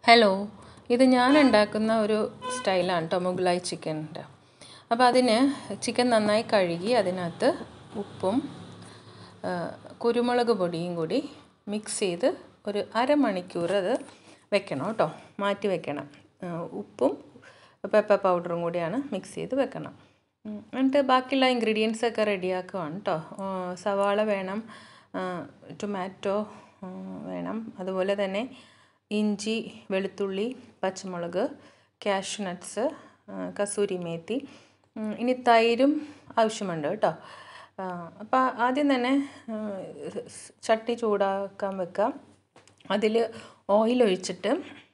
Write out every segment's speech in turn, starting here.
Hello ഇത് ഞാൻ ഉണ്ടാക്കുന്ന ഒരു സ്റ്റൈലാണ് കേട്ടോ മുഗലായി ചിക്കൻ്റെ അപ്പോൾ അതിന് ചിക്കൻ നന്നായി കഴുകി അതിനകത്ത് ഉപ്പും ആ, കുരുമുളക് പൊടിയും കൂടി മിക്സ് ചെയ്ത് ഒരു അരമണിക്കൂർ അത് വെക്കണം കേട്ടോ മാറ്റി വെക്കണം ആ, ഉപ്പും പെപ്പർ പൗഡറും കൂടിയാണ് മിക്സ് ചെയ്ത് വെക്കണം ഉം, എന്നിട്ട് ബാക്കിയുള്ള ഇൻഗ്രീഡിയൻസ് ഒക്കെ റെഡിയാക്കുവാണ് കേട്ടോ ആ, സവാള വേണം ആ, ടൊമാറ്റോ ആ, വേണം അതുപോലെ തന്നെ ഇഞ്ചി വെളുത്തുള്ളി പച്ചമുളക് കാഷ്യൂ നട്ട്സ് കസൂരി മേത്തി ഉം, ഇനി തൈരും ആവശ്യമുണ്ട് കേട്ടോ അപ്പോൾ ആദ്യം തന്നെ ആ, സ് ചട്ടി ചൂടാക്കാൻ വെക്കാം അതിൽ ഓയിൽ ഒഴിച്ചിട്ട്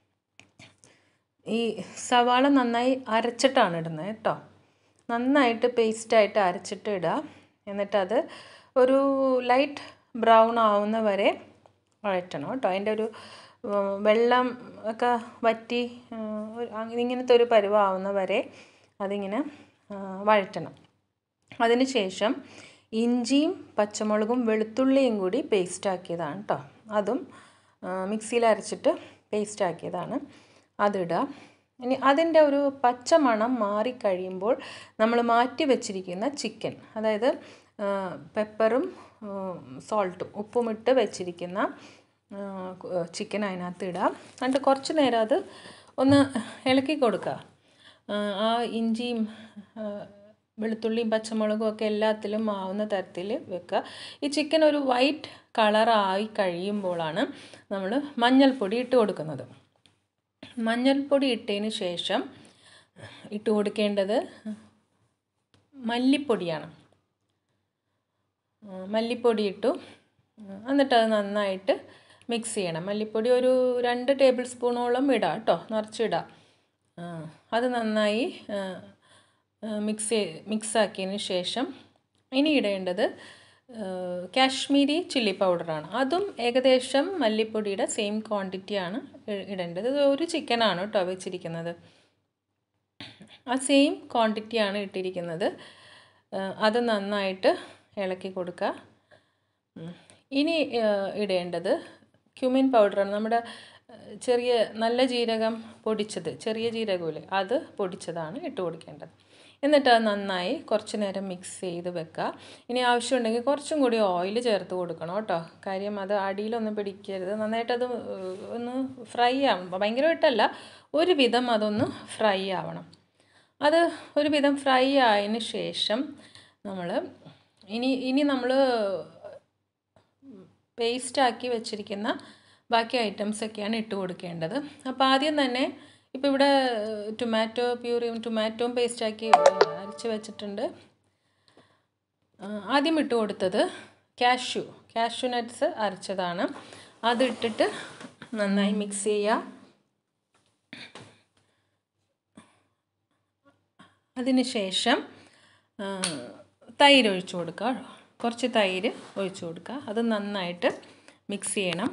ഈ സവാള നന്നായി അരച്ചിട്ടാണ് ഇടുന്നത് കേട്ടോ നന്നായിട്ട് പേസ്റ്റായിട്ട് അരച്ചിട്ട് ഇടുക എന്നിട്ടത് ഒരു ലൈറ്റ് ബ്രൗൺ ആവുന്ന വരെ വഴറ്റണം കേട്ടോ അതിൻ്റെ ഒരു ഉം, വെള്ളം ഒക്കെ വറ്റി ഉം, ഒരു അങ്ങ- ഇങ്ങനത്തെ ഒരു പരുവാവുന്ന വരെ അതിങ്ങനെ ആ, വഴറ്റണം അതിന് ശേഷം ഇഞ്ചിയും പച്ചമുളകും വെളുത്തുള്ളിയും കൂടി പേസ്റ്റ് ആക്കിയതാണ് കേട്ടോ അതും മിക്സിയിൽ അരച്ചിട്ട് പേസ്റ്റ് ആക്കിയതാണ് അതിടുക ഇനി അതിൻ്റെ ഒരു പച്ച മണം മാറിക്കഴിയുമ്പോൾ നമ്മൾ മാറ്റി വെച്ചിരിക്കുന്ന ചിക്കൻ അതായത് പെപ്പറും സോൾട്ടും ഉപ്പുമിട്ട് വെച്ചിരിക്കുന്ന ചിക്കൻ അതിനകത്ത് ഇടുക എന്നിട്ട് കുറച്ച് നേരം അത് ഒന്ന് ഇളക്കി കൊടുക്കുക ആ, ആ ഇഞ്ചിയും ആ, വെളുത്തുള്ളിയും പച്ചമുളകും ഒക്കെ എല്ലാത്തിലും ആവുന്ന തരത്തിൽ വെക്കുക ഈ ചിക്കൻ ഒരു വൈറ്റ് കളറായി കഴിയുമ്പോഴാണ് നമ്മൾ മഞ്ഞൾപ്പൊടി ഇട്ട് കൊടുക്കുന്നത് മഞ്ഞൾപ്പൊടി ഇട്ടതിന് ശേഷം ഇട്ട് കൊടുക്കേണ്ടത് മല്ലിപ്പൊടിയാണ് ആ, മല്ലിപ്പൊടി ഇട്ടു ആ, എന്നിട്ട് അത് നന്നായിട്ട് മിക്സ് ചെയ്യണം മല്ലിപ്പൊടി ഒരു രണ്ട് ടേബിൾ സ്പൂണോളം ഇടാം കേട്ടോ നിറച്ചിടാം ആ, അത് നന്നായി ആ, ആ, മിക്സ് മിക്സ് ആക്കിയതിന് ശേഷം ഇനി ഇടേണ്ടത് ആ, കാശ്മീരി ചില്ലി പൗഡറാണ് അതും ഏകദേശം മല്ലിപ്പൊടിയുടെ സെയിം ക്വാണ്ടിറ്റിയാണ് ഇ- ഇടേണ്ടത് ഇത് ഒരു ചിക്കനാണ് കേട്ടോ വെച്ചിരിക്കുന്നത് ആ സെയിം ക്വാണ്ടിറ്റിയാണ് ഇട്ടിരിക്കുന്നത് ആ, അത് നന്നായിട്ട് ഇളക്കി കൊടുക്കുക ഉം. ഇനി ആ, ഇടേണ്ടത് ക്യുമിൻ പൗഡറാണ് നമ്മുടെ ആ, ചെറിയ നല്ല ജീരകം പൊടിച്ചത് ചെറിയ ജീരകമില്ലേ അത് പൊടിച്ചതാണ് ഇട്ട് കൊടുക്കേണ്ടത് എന്നിട്ട് അത് നന്നായി കുറച്ച് നേരം മിക്സ് ചെയ്ത് വെക്കുക ഇനി ആവശ്യമുണ്ടെങ്കിൽ കുറച്ചും കൂടി ഓയിൽ ചേർത്ത് കൊടുക്കണം കേട്ടോ കാര്യം അത് അടിയിലൊന്നും പിടിക്കരുത് നന്നായിട്ടത് ഏഹ്, ഒന്ന് ഫ്രൈ ആവണം ഭയങ്കരമായിട്ടല്ല ഒരുവിധം അതൊന്ന് ഫ്രൈ ആവണം അത് ഒരുവിധം ഫ്രൈ ആയതിന് ശേഷം നമ്മൾ ഇനി ഇനി നമ്മൾ പേസ്റ്റാക്കി വെച്ചിരിക്കുന്ന ബാക്കി ഐറ്റംസൊക്കെയാണ് ഇട്ട് കൊടുക്കേണ്ടത് അപ്പോൾ ആദ്യം തന്നെ ഇപ്പോൾ ഇവിടെ ടൊമാറ്റോ പ്യൂറിയും ടൊമാറ്റോയും പേസ്റ്റാക്കി അരച്ച് വെച്ചിട്ടുണ്ട് ആ, ആദ്യം ഇട്ട് കൊടുത്തത് കാഷ്യൂ കാഷ്യൂ നട്ട്സ് അരച്ചതാണ് അതിട്ടിട്ട് നന്നായി മിക്സ് ചെയ്യുക അതിന് ശേഷം ആ, തൈര് ഒഴിച്ചു കൊടുക്കുക കുറച്ച് തൈര് ഒഴിച്ചു കൊടുക്കുക അത് നന്നായിട്ട് മിക്സ് ചെയ്യണം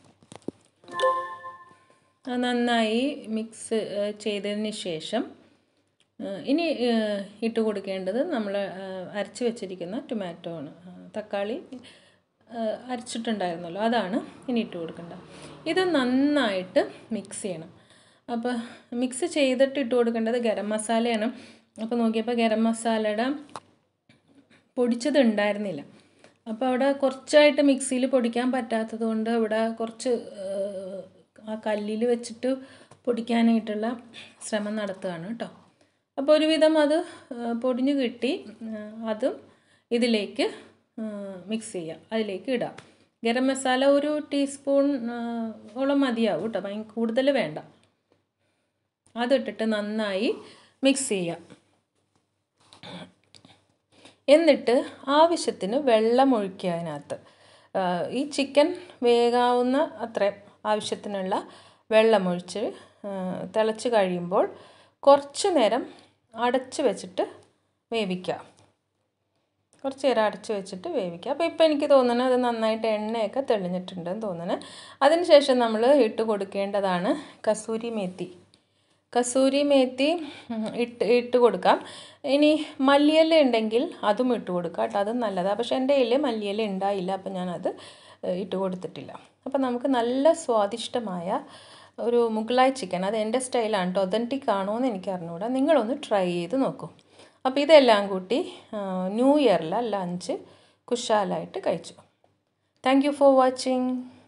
അത് നന്നായി മിക്സ് ചെയ്തതിന് ശേഷം ആ, ഇനി ആ, ഇട്ട് കൊടുക്കേണ്ടത് നമ്മൾ ആ, അരച്ച് വെച്ചിരിക്കുന്ന ടൊമാറ്റോ ആണ് ആ, തക്കാളി ആ, അരച്ചിട്ടുണ്ടായിരുന്നല്ലോ അതാണ് ഇനി ഇട്ട് കൊടുക്കേണ്ടത് ഇത് നന്നായിട്ട് മിക്സ് ചെയ്യണം അപ്പോൾ മിക്സ് ചെയ്തിട്ട് ഇട്ട് കൊടുക്കേണ്ടത് ഗരം മസാലയാണ് അപ്പോൾ നോക്കിയപ്പോൾ ഗരം മസാലയുടെ പൊടിച്ചത് ഉണ്ടായിരുന്നില്ല അപ്പോൾ അവിടെ കുറച്ചായിട്ട് മിക്സിയിൽ പൊടിക്കാൻ പറ്റാത്തത് കൊണ്ട് ഇവിടെ കുറച്ച് ഏഹ്, ആ കല്ലിൽ വെച്ചിട്ട് പൊടിക്കാനായിട്ടുള്ള ശ്രമം നടത്തുകയാണ് കേട്ടോ അപ്പോൾ ഒരുവിധം അത് ഏഹ്, പൊടിഞ്ഞു കിട്ടി ഏഹ്, അതും ഇതിലേക്ക് മിക്സ് ചെയ്യുക അതിലേക്ക് ഇടാം ഗരം മസാല ഒരു ടീസ്പൂൺ ഏഹ്, ഓളം മതിയാവും കേട്ടോ ഭയങ്കര കൂടുതൽ വേണ്ട അതിട്ടിട്ട് നന്നായി മിക്സ് ചെയ്യുക എന്നിട്ട് ആവശ്യത്തിന് വെള്ളം ഒഴിക്കുക അതിനകത്ത് ആ, ഈ ചിക്കൻ വേകാവുന്ന അത്ര ആവശ്യത്തിനുള്ള വെള്ളമൊഴിച്ച് ആ, തിളച്ച് കഴിയുമ്പോൾ കുറച്ച് നേരം അടച്ച് വെച്ചിട്ട് വേവിക്കുക കുറച്ച് നേരം അടച്ച് വെച്ചിട്ട് വേവിക്കുക അപ്പോൾ ഇപ്പോൾ എനിക്ക് തോന്നുന്നത് അത് നന്നായിട്ട് എണ്ണയൊക്കെ തെളിഞ്ഞിട്ടുണ്ടെന്ന് തോന്നുന്നു അതിനുശേഷം നമ്മൾ ഇട്ട് കൊടുക്കേണ്ടതാണ് കസൂരി മേത്തി കസൂരി മേത്തി ഉം, ഇട്ട് ഇട്ട് കൊടുക്കാം ഇനി മല്ലിയില ഉണ്ടെങ്കിൽ അതും ഇട്ട് കൊടുക്കാം കേട്ടോ അതും നല്ലതാണ് പക്ഷേ എൻ്റെ കയ്യിൽ മല്ലിയില ഉണ്ടായില്ല അപ്പം ഞാനത് ഏഹ്, ഇട്ട് കൊടുത്തിട്ടില്ല അപ്പം നമുക്ക് നല്ല സ്വാദിഷ്ടമായ ഒരു മുഗളായി ചിക്കൻ അത് എൻ്റെ സ്റ്റൈലാണ് കേട്ടോ ഒതൻറ്റിക് ആണോ എന്ന് എനിക്ക് അറിഞ്ഞുകൂടാ നിങ്ങളൊന്ന് ട്രൈ ചെയ്ത് നോക്കൂ അപ്പോൾ ഇതെല്ലാം കൂട്ടി ന്യൂ ഇയറിലെ ലഞ്ച് കുശാലായിട്ട് കഴിച്ചു താങ്ക് യു ഫോർ വാച്ചിങ്